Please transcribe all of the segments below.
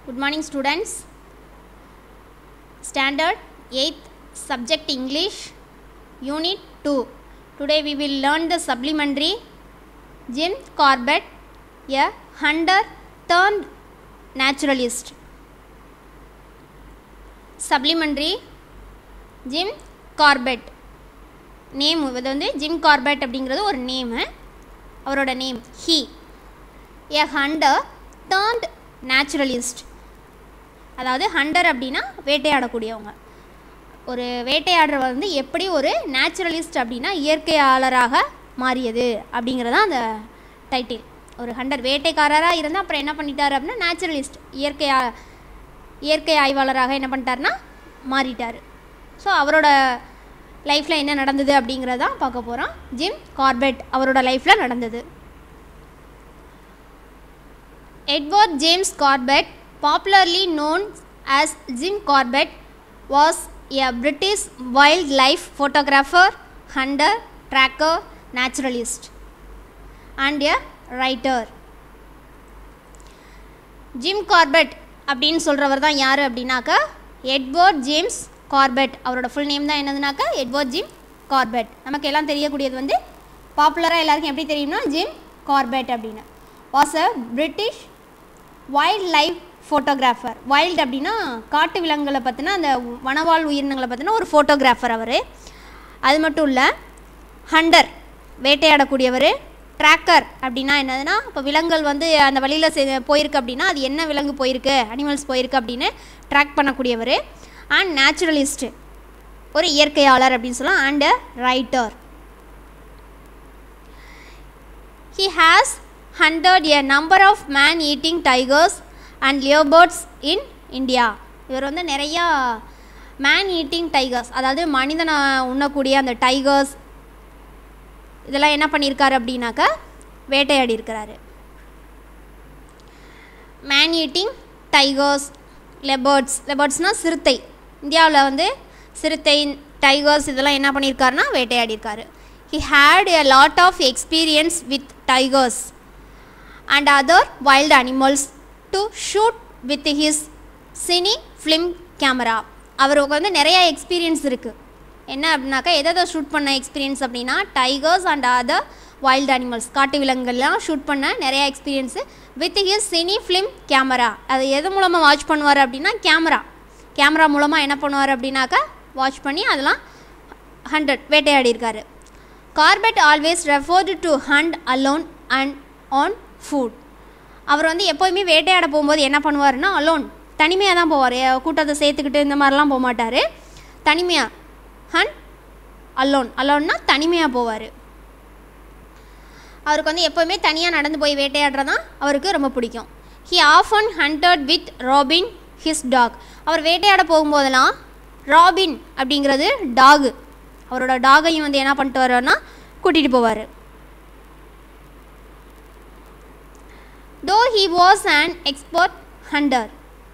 Good morning, students. Standard 8th Subject English, Unit 2. Today we will learn the supplementary Jim Corbett, a hunter turned naturalist. Supplementary Jim Corbett. Name இது வந்து Jim Corbett அப்படிங்கிறது ஒரு name அவரோட name he a hunter turned naturalist அதாவது hunter அப்படின்னா வேட்டையாடக்கூடியவங்க ஒரு வேட்டையாடுறவர் வந்து எப்படி ஒரு நேச்சுரலிஸ்ட் அப்படின்னா இயற்கையாளராக மாறியது அப்படிங்கிறது தான் அந்த டைட்டில் ஒரு ஹண்டர் வேட்டைக்காரராக இருந்தால் அப்புறம் என்ன பண்ணிட்டார் அப்படின்னா நேச்சுரலிஸ்ட் இயற்கையா இயற்கை ஆய்வாளராக என்ன பண்ணிட்டாருன்னா மாறிட்டார் ஸோ அவரோட லைஃப்பில் என்ன நடந்தது அப்படிங்கிறதான் பார்க்க போகிறோம் ஜிம் கார்பெட் அவரோட லைஃப்பில் நடந்தது Edward James Corbett popularly known as Jim Corbett was a British wildlife photographer hunter tracker naturalist and a writer Jim Corbett அப்படின்னு சொல்கிறவர் தான் யார் அப்படின்னாக்கா எட்வர்ட் ஜேம்ஸ் கார்பெட் அவரோட ஃபுல் நேம் தான் என்னதுனாக்கா எட்வர்ட் ஜிம் கார்பெட் நமக்கு எல்லாம் தெரியக்கூடியது வந்து பாப்புலராக எல்லாருக்கும் எப்படி தெரியும்னா ஜிம் கார்பெட் அப்படின்னு was a British wildlife photographer wild அப்படின்னா காட்டு விலங்குகளை பற்றின அந்த வனவாழ் உயிரினங்களை பற்றின ஒரு ஃபோட்டோகிராஃபர் அவர் அது மட்டும் இல்லை ஹண்டர் வேட்டையாடக்கூடியவர் ட்ராக்கர் அப்படின்னா என்னதுன்னா இப்போ விலங்குகள் வந்து அந்த வழியில் செ- போயிருக்கு அப்படின்னா அது என்ன விலங்கு போயிருக்கு அனிமல்ஸ் போயிருக்கு அப்படின்னு ட்ராக் பண்ணக்கூடியவர் அண்ட் நேச்சுரலிஸ்ட்டு ஒரு இயற்கையாளர் அப்படின்னு சொல்லலாம் and a writer He has hunted a number of man-eating tigers and leopards in India. இவர் வந்து நிறையா மேன் ஈட்டிங் டைகர்ஸ் அதாவது மனிதனை உண்ணக்கூடிய அந்த டைகர்ஸ் இதெல்லாம் என்ன பண்ணியிருக்காரு அப்படின்னாக்கா வேட்டையாடி இருக்கிறாரு மேன் ஈட்டிங் டைகர்ஸ் லெபர்ட்ஸ் லெபர்ட்ஸ்னால் சிறுத்தை இந்தியாவில் வந்து சிறுத்தை டைகர்ஸ் இதெல்லாம் என்ன பண்ணியிருக்காருன்னா வேட்டையாடி இருக்காரு he had a lot of experience with tigers and other wild animals to shoot with his cine film camera அவருக்கு வந்து நிறையா எக்ஸ்பீரியன்ஸ் இருக்குது என்ன அப்படின்னாக்கா எதை எதை ஷூட் பண்ண எக்ஸ்பீரியன்ஸ் அப்படின்னா tigers and other wild animals காட்டு விலங்குகள்லாம் ஷூட் பண்ண நிறையா experience with his cine film camera அது எது மூலமாக வாட்ச் பண்ணுவார் அப்படின்னா கேமரா கேமரா மூலமாக என்ன பண்ணுவார் அப்படின்னாக்கா வாட்ச் பண்ணி அதெல்லாம் ஹண்ட்ரட் வேட்டையாடி இருக்காரு Corbett always referred to hunt alone and on foot அவர் வந்து எப்போயுமே வேட்டையாட போகும்போது என்ன பண்ணுவாருன்னா அலோன் தனிமையாக தான் போவார் கூட்டத்தை சேர்த்துக்கிட்டு இந்த மாதிரிலாம் போக மாட்டார் தனிமையாக ஹண்ட் அலோன் அலோன்னா தனிமையாக போவார் அவருக்கு வந்து எப்போவுமே தனியாக நடந்து போய் வேட்டையாடுறதான் அவருக்கு ரொம்ப பிடிக்கும் he often hunted with Robin his dog அவர் வேட்டையாட போகும்போதெல்லாம் ராபின் அப்படிங்கிறது டாகு அவரோட டாகையும் வந்து என்ன பண்ணிட்டு வர்றாருன்னா கூட்டிகிட்டு போவார் though he was an expert hunter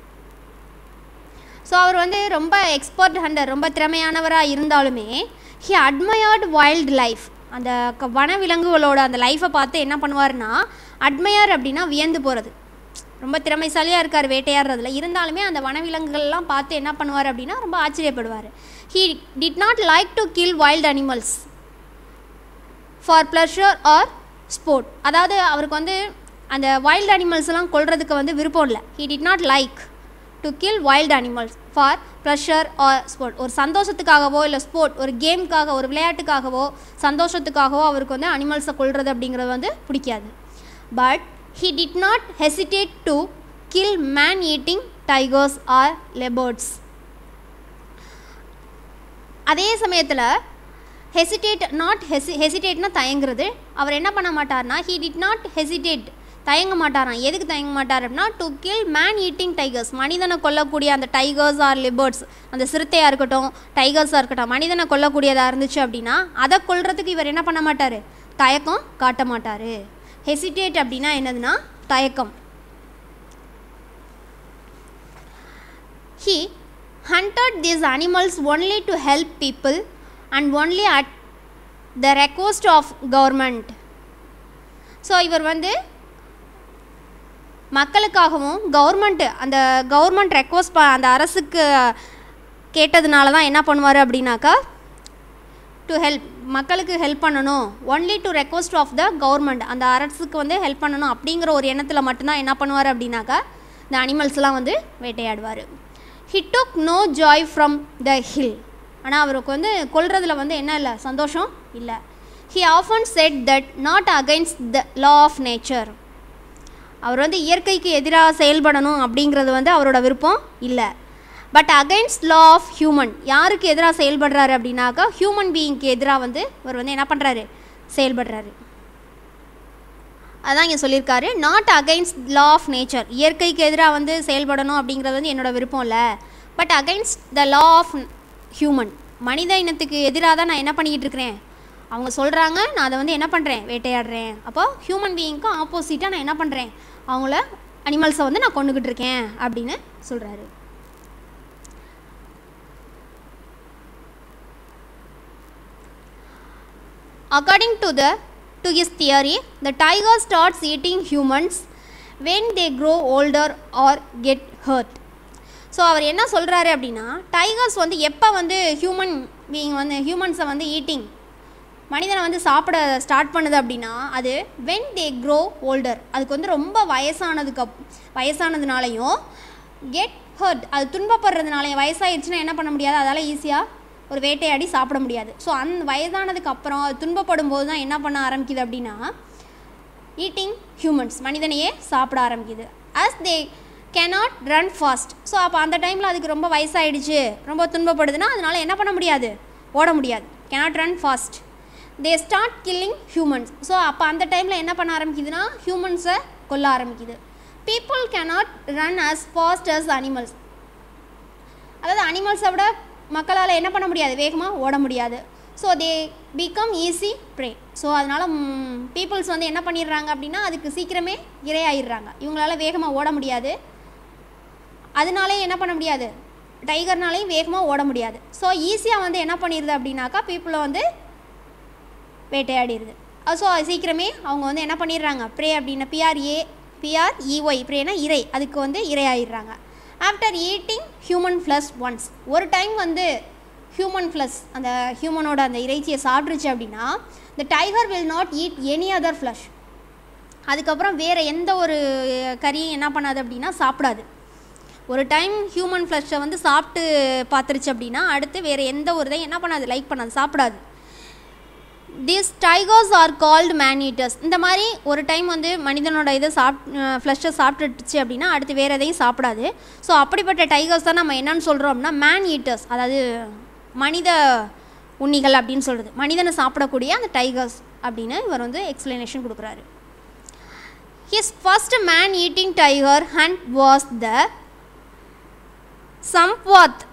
so அவர் வந்து ரொம்ப எக்ஸ்பர்ட் ஹண்டர் ரொம்ப திறமையானவராக இருந்தாலுமே ஹி அட்மயர்டு வைல்ட் லைஃப் அந்த க- வன விலங்குகளோட அந்த லைஃப்பை பார்த்து என்ன பண்ணுவார்னா அட்மயர் அப்படின்னா வியந்து போகிறது ரொம்ப திறமைசாலியாக இருக்கார் வேட்டையாடுறதுல இருந்தாலுமே அந்த வனவிலங்குகள்லாம் பார்த்து என்ன பண்ணுவார் அப்படின்னா ரொம்ப ஆச்சரியப்படுவார் he did not like to kill wild animals for pleasure or sport அதாவது அவருக்கு வந்து அந்த வைல்ட் அனிமல்ஸ் எல்லாம் கொல்றதுக்கு வந்து விருப்பம் இல்லை he did not like to kill wild animals for pleasure or sport ஒரு சந்தோஷத்துக்காகவோ இல்லை ஸ்போர்ட் ஒரு கேமுக்காக ஒரு விளையாட்டுக்காகவோ சந்தோஷத்துக்காகவோ அவருக்கு வந்து அனிமல்ஸை கொல்றது அப்படிங்கிறது வந்து பிடிக்காது but he did not hesitate to kill man eating tigers or leopards அதே சமயத்தில் ஹெசிடேட் நாட் ஹெசி ஹெசிடேட்னா தயங்குறது அவர் என்ன பண்ண மாட்டார்னா ஹீ டிட் நாட் ஹெசிடேட் தயங்க மாட்டாராம் எதுக்கு தயங்க மாட்டார் அப்படின்னா to kill man eating tigers மனிதனை கொல்லக்கூடிய அந்த டைகர்ஸ் ஆர் லிபர்ட்ஸ் அந்த சிறுத்தையாக இருக்கட்டும் டைகர்ஸாக இருக்கட்டும் மனிதனை கொல்லக்கூடியதாக இருந்துச்சு அப்படின்னா அதை கொல்றதுக்கு இவர் என்ன பண்ண மாட்டார் தயக்கம் காட்ட மாட்டார் ஹெசிடேட் அப்படின்னா என்னதுன்னா தயக்கம் He hunted these animals only to help people and only at the request of government. So இவர் வந்து மக்களுக்காகவும் கவர்மெண்ட்டு அந்த கவர்மெண்ட் ரெக்வஸ்ட் ப அந்த அரசுக்கு கேட்டதுனால தான் என்ன பண்ணுவார் அப்படின்னாக்கா டு ஹெல்ப் மக்களுக்கு ஹெல்ப் பண்ணணும் only to request of the government அந்த அரசுக்கு வந்து ஹெல்ப் பண்ணணும் அப்படிங்கிற ஒரு எண்ணத்தில் மட்டும்தான் என்ன பண்ணுவார் அப்படின்னாக்கா இந்த அனிமல்ஸ்லாம் வந்து வேட்டையாடுவார் he took no joy from the kill ஆனால் அவருக்கு வந்து கொல்றதுல வந்து என்ன இல்லை சந்தோஷம் இல்லை he often said that not against the law of nature அவர் வந்து இயற்கைக்கு எதிராக செயல்படணும் அப்படிங்கிறது வந்து அவரோட விருப்பம் இல்லை but against law of human யாருக்கு எதிராக செயல்படுறாரு அப்படின்னாக்கா ஹியூமன் பீயிங்க்கு எதிராக வந்து இவர் வந்து என்ன பண்ணுறாரு செயல்படுறாரு அதான் இங்கே சொல்லியிருக்காரு not against law of nature இயற்கைக்கு எதிராக வந்து செயல்படணும் அப்படிங்கிறது வந்து என்னோட விருப்பம் இல்லை but against the law of human மனித இனத்துக்கு எதிராக தான் நான் என்ன பண்ணிக்கிட்டு இருக்கிறேன் அவங்க சொல்கிறாங்க நான் அதை வந்து என்ன பண்ணுறேன் வேட்டையாடுறேன் அப்போ ஹியூமன் பீயிங்க்கும் ஆப்போசிட்டாக நான் என்ன பண்ணுறேன் அவங்கள அனிமல்ஸை வந்து நான் கொண்டுக்கிட்டு இருக்கேன் அப்படின்னு சொல்கிறாரு According to the to his theory, the tiger starts eating humans when they grow older or get hurt. So அவர் என்ன சொல்கிறாரு அப்படின்னா டைகர்ஸ் வந்து எப்போ வந்து ஹியூமன் பீயிங் வந்து ஹியூமன்ஸை வந்து ஈட்டிங் மனிதனை வந்து சாப்பிட ஸ்டார்ட் பண்ணுது அப்படின்னா அது வென் தே க்ரோ ஓல்டர் அதுக்கு வந்து ரொம்ப வயசானதுக்கு அப் வயசானதுனாலையும் கெட் ஹர்ட் அது துன்பப்படுறதுனாலையும் வயசாகிடுச்சுன்னா என்ன பண்ண முடியாது அதால் ஈஸியாக ஒரு வேட்டையாடி சாப்பிட முடியாது ஸோ அந் வயதானதுக்கு அப்புறம் அது துன்பப்படும் போது தான் என்ன பண்ண ஆரம்பிக்குது அப்படின்னா ஈட்டிங் ஹியூமன்ஸ் மனிதனையே சாப்பிட ஆரம்பிக்குது as they cannot run fast so அப்போ அந்த டைமில் அதுக்கு ரொம்ப வயசாயிடுச்சு ரொம்ப துன்பப்படுதுன்னா அதனால என்ன பண்ண முடியாது ஓட முடியாது cannot run fast they start killing humans so அப்போ அந்த டைமில் என்ன பண்ண ஆரம்பிக்குதுன்னா ஹியூமன்ஸை கொல்ல ஆரம்பிக்குது people cannot run as fast as animals அதாவது அனிமல்ஸை விட மக்களால் என்ன பண்ண முடியாது வேகமாக ஓட முடியாது so they become easy prey so அதனால் பீப்புள்ஸ் வந்து என்ன பண்ணிடுறாங்க அப்படின்னா அதுக்கு சீக்கிரமே இரையாயிடுறாங்க இவங்களால வேகமாக ஓட முடியாது அதனாலே என்ன பண்ண முடியாது டைகர்னாலையும் வேகமாக ஓட முடியாது ஸோ ஈஸியாக வந்து என்ன பண்ணிடுது அப்படின்னாக்கா பீப்புளை வந்து வேட்டையாடிடுது ஸோ சீக்கிரமே அவங்க வந்து என்ன பண்ணிடுறாங்க ப்ரே அப்படின்னா பிஆர்ஏ பிஆர் இஒய் ப்ரேனா இறை அதுக்கு வந்து இரையாயிடுறாங்க after eating human flesh once ஒரு டைம் வந்து ஹியூமன் ஃப்ளஸ் அந்த ஹியூமனோட அந்த இறைச்சியை சாப்பிட்ருச்சு அப்படின்னா இந்த tiger will not eat any other flesh அதுக்கப்புறம் வேறு எந்த ஒரு கறியும் என்ன பண்ணாது அப்படின்னா சாப்பிடாது ஒரு டைம் ஹியூமன் ஃப்ளஷை வந்து சாப்பிட்டு பார்த்துருச்சு அப்படின்னா அடுத்து வேறு எந்த ஒரு இதையும் என்ன பண்ணாது லைக் பண்ணாது சாப்பிடாது this tigers are called man eaters இந்த மாதிரி ஒரு டைம் வந்து மனிதனோட இதை சாப் ஃப்ளஷை சாப்பிட்டுச்சு அப்படின்னா அடுத்து வேறு எதையும் சாப்பிடாது ஸோ அப்படிப்பட்ட டைகர்ஸ் தான் நம்ம என்னன்னு சொல்கிறோம் அப்படின்னா மேன் ஈட்டர்ஸ் அதாவது மனித உண்ணிகள் அப்படின்னு சொல்கிறது மனிதனை சாப்பிடக்கூடிய அந்த டைகர்ஸ் அப்படின்னு இவர் வந்து எக்ஸ்பிளனேஷன் கொடுக்குறாரு his first man eating tiger hunt was the சம்பாத்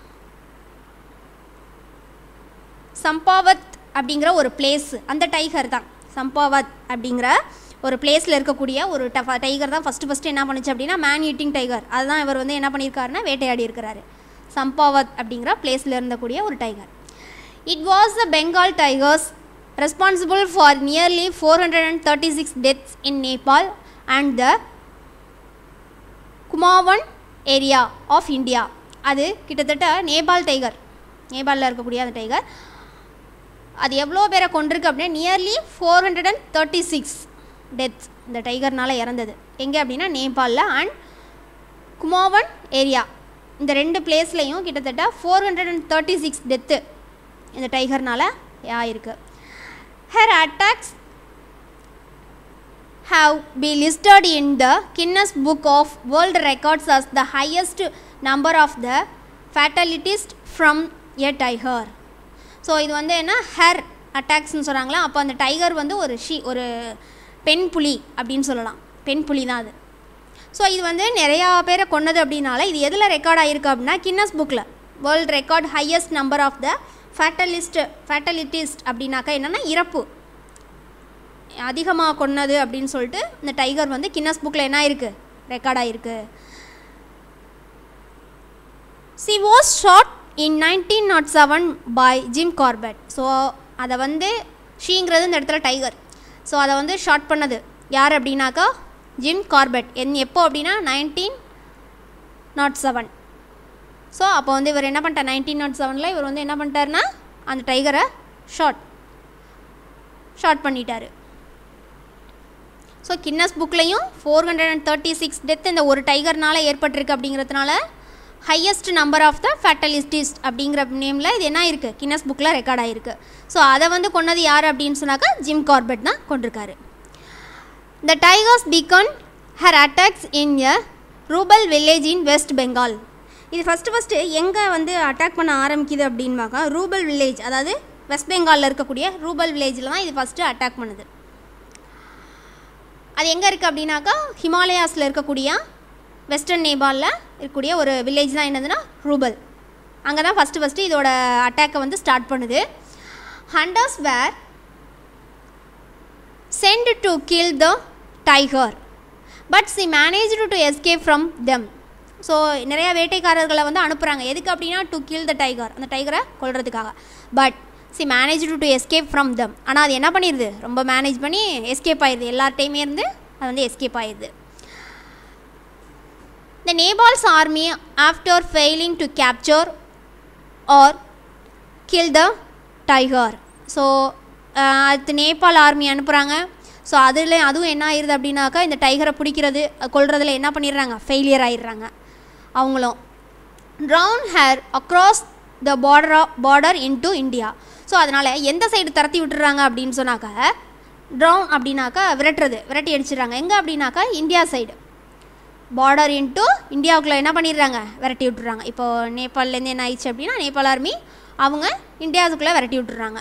சம்பாவத் அப்படிங்கிற ஒரு பிளேஸ் அந்த டைகர் தான் சம்பாவத் அப்படிங்கிற ஒரு பிளேஸில் இருக்கக்கூடிய ஒரு டஃப டைகர் தான் ஃபஸ்ட்டு ஃபஸ்ட்டு என்ன பண்ணுச்சு அப்படின்னா மேன் ஈட்டிங் டைகர் அதுதான் இவர் வந்து என்ன பண்ணியிருக்காருன்னா வேட்டையாடி இருக்கிறாரு சம்பாவத் அப்படிங்கிற பிளேஸில் இருந்தக்கூடிய ஒரு tiger it was the Bengal tigers responsible for nearly four hundred and thirty six deaths in Nepal and the Kumaon area of India அது கிட்டத்தட்ட நேபாள் டைகர் நேபாளில் இருக்கக்கூடிய அந்த டைகர் அது எவ்வளோ பேரை கொண்டிருக்கு அப்படின்னா nearly four hundred and thirty six deaths இந்த டைகர்னால் இறந்தது எங்கே அப்படின்னா நேபாளில் அண்ட் குமாவன் ஏரியா இந்த ரெண்டு பிளேஸ்லையும் கிட்டத்தட்ட four hundred and thirty six death இந்த டைகர்னால் ஆயிருக்கு her attacks have been listed in the Guinness Book of World Records as the highest number of the fatalities from a tiger. So இது வந்து என்ன ஹேர் அட்டாக்ஸ்னு சொல்கிறாங்களா அப்போ அந்த டைகர் வந்து ஒரு ஷீ ஒரு பெண் புலி அப்படின்னு சொல்லலாம் பெண் புலி தான் அது ஸோ இது வந்து நிறையா பேரை கொன்னது அப்படின்னால இது எதில் ரெக்கார்ட் ஆகிருக்கு அப்படின்னா கின்னஸ் புக்கில் world record highest number of the fatalities fatalities அப்படின்னாக்கா என்னென்னா இறப்பு அதிகமாக கொன்னது அப்படின்னு சொல்லிட்டு இந்த டைகர் வந்து கின்னஸ் புக்கில் என்ன ஆயிருக்கு ரெக்கார்ட் ஆகிருக்கு she was shot in nineteen nought seven by Jim Corbett so அதை வந்து ஷீங்கிறது இந்த இடத்துல டைகர் ஸோ அதை வந்து ஷார்ட் பண்ணது யார் அப்படின்னாக்கா ஜிம் கார்பெட் என் எப்போ அப்படின்னா நைன்டீன் நாட் செவன் ஸோ அப்போ வந்து இவர் என்ன பண்ணிட்டார் நைன்டீன் நாட் செவனில் இவர் வந்து என்ன பண்ணிட்டாருன்னா அந்த டைகரை ஷார்ட் ஷார்ட் பண்ணிட்டாரு ஸோ கின்னஸ் புக்லேயும் four hundred and thirty six death இந்த ஒரு டைகர்னால ஏற்பட்டிருக்கு அப்படிங்கிறதுனால highest number of the fatalities அப்படிங்கிற நேமில் இது என்ன இருக்குது கின்னஸ் புக்கில் ரெக்கார்ட் ஆகிருக்கு ஸோ அதை வந்து கொண்டது யார் அப்படின்னு சொன்னாக்கா ஜிம் கார்பெட் தான் கொண்டிருக்காரு the tigers began her attacks in a ரூபல் வில்லேஜ் இன் வெஸ்ட் பெங்கால் இது ஃபஸ்ட்டு ஃபஸ்ட்டு எங்கே வந்து அட்டாக் பண்ண ஆரம்பிக்குது அப்படின்பாக்கா ரூபல் வில்லேஜ் அதாவது வெஸ்ட் பெங்காலில் இருக்கக்கூடிய ரூபல் வில்லேஜில் தான் இது ஃபஸ்ட்டு அட்டாக் பண்ணுது அது எங்கே இருக்குது அப்படின்னாக்கா ஹிமாலயாஸில் இருக்கக்கூடிய வெஸ்டர்ன் நேபாளில் இருக்கக்கூடிய ஒரு வில்லேஜ் தான் என்னதுன்னா ரூபல் அங்கே தான் ஃபஸ்ட்டு ஃபஸ்ட்டு இதோட அட்டாக்கை வந்து ஸ்டார்ட் பண்ணுது hunters were sent to kill the tiger but she manage to escape from them so நிறையா வேட்டைக்காரர்களை வந்து அனுப்புகிறாங்க எதுக்கு அப்படின்னா டு கில் த டைகர் அந்த டைகரை கொல்றதுக்காக but she manage to escape from them ஆனால் அது என்ன பண்ணிடுது ரொம்ப மேனேஜ் பண்ணி எஸ்கேப் ஆயிடுது எல்லார்ட்டையுமே இருந்து அது வந்து எஸ்கேப் ஆயிடுது the Nepal's army after failing to capture or kill the tiger so அடுத்து நேபாள் ஆர்மி அனுப்புகிறாங்க ஸோ அதில் அதுவும் என்ன ஆயிடுது அப்படின்னாக்கா இந்த டைகரை பிடிக்கிறது கொல்றதுல என்ன பண்ணிடுறாங்க ஃபெயிலியர் ஆயிடுறாங்க அவங்களும் drove her across the border border into India so அதனால் எந்த சைடு துரத்தி விட்டுறாங்க அப்படின்னு சொன்னாக்கா ட்ரவுன் அப்படின்னாக்கா விரட்டுறது விரட்டி அடிச்சிடுறாங்க எங்கே அப்படின்னாக்கா இந்தியா சைடு பார்டர் இன்ட்டு இந்தியாவுக்குள்ளே என்ன பண்ணிடுறாங்க விரட்டி விட்டுறாங்க இப்போது நேபாள்லேருந்து என்ன ஆயிடுச்சு அப்படின்னா நேபாள் ஆர்மி அவங்க இந்தியாவுக்குள்ளே விரட்டி விட்டுறாங்க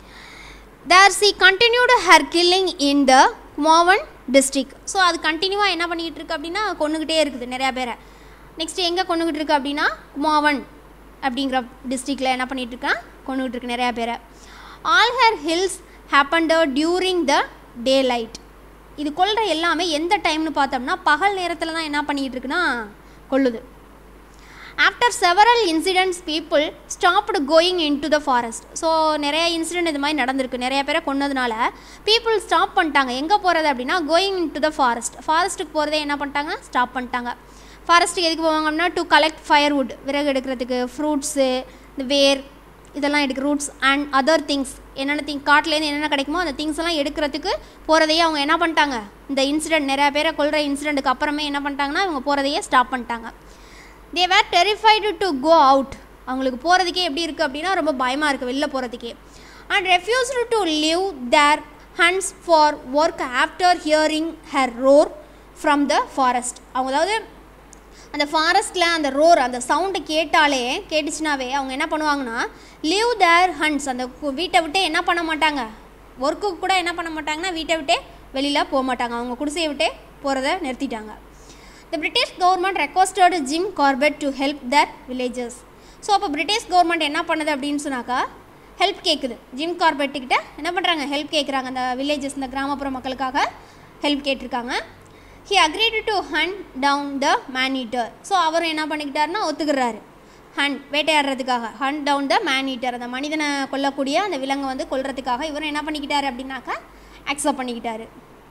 there she continued her killing in the மோவன் டிஸ்ட்ரிக் ஸோ அது கண்டினியூவாக என்ன பண்ணிக்கிட்டு இருக்கு அப்படின்னா கொண்டுக்கிட்டே இருக்குது நிறையா பேரை நெக்ஸ்ட்டு எங்கே கொண்டுக்கிட்டு இருக்கு அப்படின்னா குமாவன் அப்படிங்கிற டிஸ்ட்ரிக்டில் என்ன பண்ணிகிட்டு இருக்கான் கொண்டுகிட்டு இருக்கு நிறையா பேரை all her kills happened during the daylight இது கொள்கிற எல்லாமே எந்த டைம்னு பார்த்தோம்னா பகல் நேரத்தில் தான் என்ன பண்ணிக்கிட்டு இருக்குன்னா கொள்ளுது after several incidents people stopped going into the forest so நிறைய இன்சிடென்ட் இது மாதிரி நடந்திருக்கு நிறைய பேரை கொன்னதுனால பீப்புள் ஸ்டாப் பண்ணிட்டாங்க எங்கே போகிறது அப்படின்னா going into the forest ஃபாரஸ்ட்டுக்கு போகிறதே என்ன பண்ணிட்டாங்க ஸ்டாப் பண்ணிட்டாங்க ஃபாரஸ்ட்டுக்கு எதுக்கு போவாங்க அப்படின்னா டு கலெக்ட் ஃபயர்வுட் விறகு எடுக்கிறதுக்கு ஃப்ரூட்ஸு இந்த வேர் இதெல்லாம் எடுக்க ரூட்ஸ் அண்ட் அதர் திங்ஸ் என்னென்ன திங் காட்டிலேருந்து என்னென்ன கிடைக்குமோ அந்த திங்ஸ் எல்லாம் எடுக்கிறதுக்கு போகிறதையே அவங்க என்ன பண்ணிட்டாங்க இந்த இன்சிடென்ட் நிறையா பேரை கொள்கிற இன்சிடெண்ட்டுக்கு அப்புறமே என்ன பண்ணிட்டாங்கன்னா இவங்க போகிறதையே ஸ்டாப் பண்ணிட்டாங்க they were terrified to go out அவங்களுக்கு போகிறதுக்கே எப்படி இருக்குது அப்படின்னா ரொம்ப பயமாக இருக்குது வெளில போகிறதுக்கே and refused to leave their huts for work after hearing her roar from the forest அவங்க அதாவது அந்த ஃபாரஸ்ட்டில் அந்த ரோர் அந்த சவுண்டு கேட்டாலே கேட்டுச்சுனாவே அவங்க என்ன பண்ணுவாங்கன்னா லீவ் தேர் ஹண்ட்ஸ் அந்த கு- வீட்டை விட்டு என்ன பண்ண மாட்டாங்க ஒர்க்குக்கு கூட என்ன பண்ண மாட்டாங்கன்னா வீட்டை விட்டே வெளியில் போக மாட்டாங்க அவங்க குடிசையை விட்டே போகிறத நிறுத்திட்டாங்க the British government requested Jim Corbett to help their villages so அப்போ பிரிட்டிஷ் கவர்மெண்ட் என்ன பண்ணுது அப்படின்னு சொன்னாக்கா ஹெல்ப் கேட்குது ஜிம் கார்பெட்டுக்கிட்ட என்ன பண்ணுறாங்க ஹெல்ப் கேட்குறாங்க அந்த வில்லேஜஸ் இந்த கிராமப்புற மக்களுக்காக ஹெல்ப் கேட்டிருக்காங்க he agreed to hunt down the man eater so அவரும் என்ன பண்ணிக்கிட்டாருன்னா ஒத்துக்கிறாரு ஹண்ட் வேட்டையாடுறதுக்காக hunt down the man eater அந்த மனிதனை கொல்லக்கூடிய அந்த விலங்கை வந்து கொல்றதுக்காக இவரும் என்ன பண்ணிக்கிட்டாரு அப்படின்னாக்கா அக்செப்ட் பண்ணிக்கிட்டாரு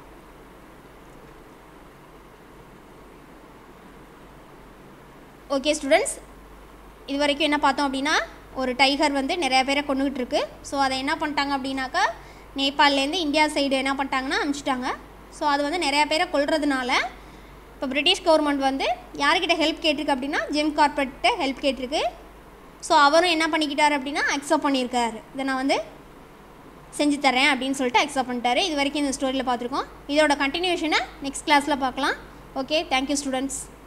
ஓகே ஸ்டூடெண்ட்ஸ் இது வரைக்கும் என்ன பார்த்தோம் அப்படின்னா ஒரு டைகர் வந்து நிறைய பேரை கொண்டுகிட்டு இருக்கு ஸோ அதை என்ன பண்ணிட்டாங்க அப்படின்னாக்கா நேபாள்லேருந்து இந்தியா சைடு என்ன பண்ணிட்டாங்கன்னா அனுப்பிச்சிட்டாங்க ஸோ அது வந்து நிறைய பேரை கொல்றதுனால இப்போ பிரிட்டிஷ் கவர்மெண்ட் வந்து யார்கிட்ட ஹெல்ப் கேட்டிருக்கு அப்படின்னா ஜிம் கார்பெட்ட ஹெல்ப் கேட்டிருக்கு ஸோ அவரும் என்ன பண்ணிக்கிட்டாரு அப்படின்னா அக்செப்ட் பண்ணியிருக்காரு இதை நான் வந்து செஞ்சு தரேன் அப்படின்னு சொல்லிட்டு அக்செப்ட் பண்ணிட்டாரு இது வரைக்கும் இந்த ஸ்டோரியில் பார்த்துருக்கோம் இதோட கண்டினியூஷனை நெக்ஸ்ட் கிளாஸில் பார்க்கலாம் ஓகே தேங்க்யூ ஸ்டூடெண்ட்ஸ்